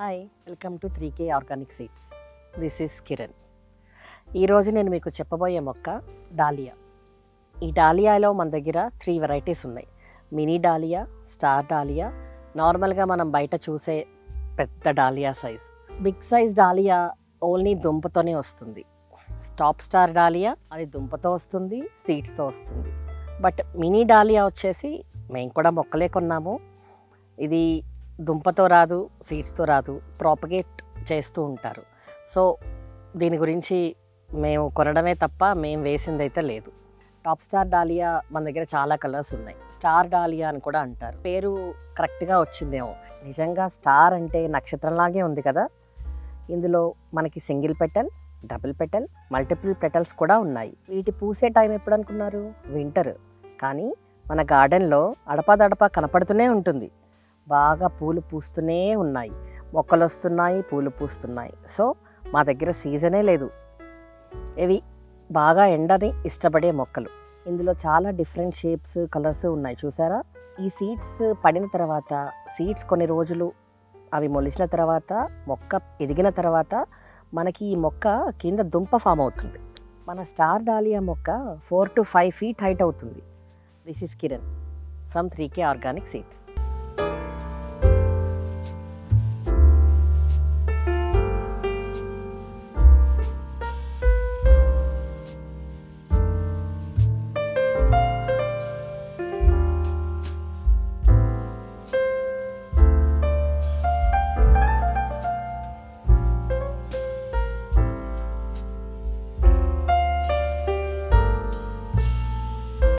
hi welcome to three K organic seeds this is Kiran ఈరోజు నేను మీకు చెప్పబోయే మొక్క డాలియా ఈ డాలియాలో మన దగ్గర త్రీ వెరైటీస్ ఉన్నాయి మినీ డాలియా స్టార్ డాలియా నార్మల్గా మనం బయట చూసే పెద్ద dahlia size big size dahlia only దుంపతోనే వస్తుంది టాప్ స్టార్ డాలియా అది దుంపతో వస్తుంది సీడ్స్తో వస్తుంది బట్ మినీ డాలియా వచ్చేసి మేము కూడా మొక్కలే కొన్నాము ఇది దుంపతో రాదు సీడ్స్తో రాదు ప్రాపగేట్ చేస్తూ ఉంటారు సో దీని గురించి మేము కొనడమే తప్ప మేము వేసిందైతే లేదు టాప్ స్టార్ డాలియా మన దగ్గర చాలా కలర్స్ ఉన్నాయి స్టార్ డాలియా అని కూడా అంటారు పేరు కరెక్ట్గా వచ్చిందేమో నిజంగా స్టార్ అంటే నక్షత్రంలాగే ఉంది కదా ఇందులో మనకి single petal double petal multiple petals కూడా ఉన్నాయి వీటి పూసే టైం ఎప్పుడు అనుకున్నారు వింటర్ కానీ మన గార్డెన్లో అడపాదడపా కనపడుతూనే ఉంటుంది బాగా పూలు పూస్తూనే ఉన్నాయి మొక్కలు వస్తున్నాయి పూలు పూస్తున్నాయి సో మా దగ్గర సీజనే లేదు ఇవి బాగా ఎండని ఇష్టపడే మొక్కలు ఇందులో చాలా డిఫరెంట్ షేప్స్ కలర్స్ ఉన్నాయి చూసారా ఈ సీడ్స్ పడిన తర్వాత సీడ్స్ కొన్ని రోజులు అవి మొలిచిన తర్వాత మొక్క ఎదిగిన తర్వాత మనకి ఈ మొక్క కింద దుంప ఫామ్ అవుతుంది మన స్టార్ డాలియా మొక్క four to five feet height అవుతుంది this is Kiran from three K organic seeds